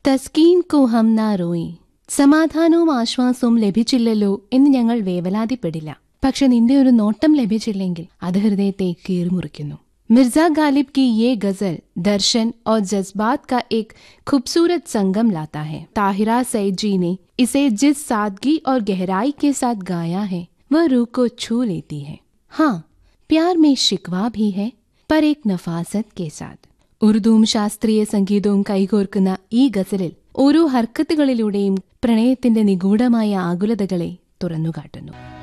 തസ്കീൻ കോ ഹം നാ റോയി സമാധാനവും ആശ്വാസവും ലഭിച്ചില്ലല്ലോ എന്ന് ഞങ്ങൾ വേവലാതിപ്പെടില്ല പക്ഷെ നിന്റെ ഒരു നോട്ടം ലഭിച്ചില്ലെങ്കിൽ അത് ഹൃദയത്തെ കീറിമുറിക്കുന്നു मिर्जा गालिब की ये गजल दर्शन और जज्बात का एक खूबसूरत संगम लाता है ताहिरा सईद जी ने इसे जिस सादगी और गहराई के साथ गाया है वह रूह को छू लेती है हाँ प्यार में शिकवा भी है पर एक नफासत के साथ ഉറുദുവും ശാസ്ത്രീയ സംഗീതവും കൈകോർക്കുന്ന ഈ ഗസലിൽ ഓരോ ഹർക്കത്തുകളിലൂടെയും പ്രണയത്തിന്റെ നിഗൂഢമായ ആകുലതകളെ തുറന്നുകാട്ടുന്നു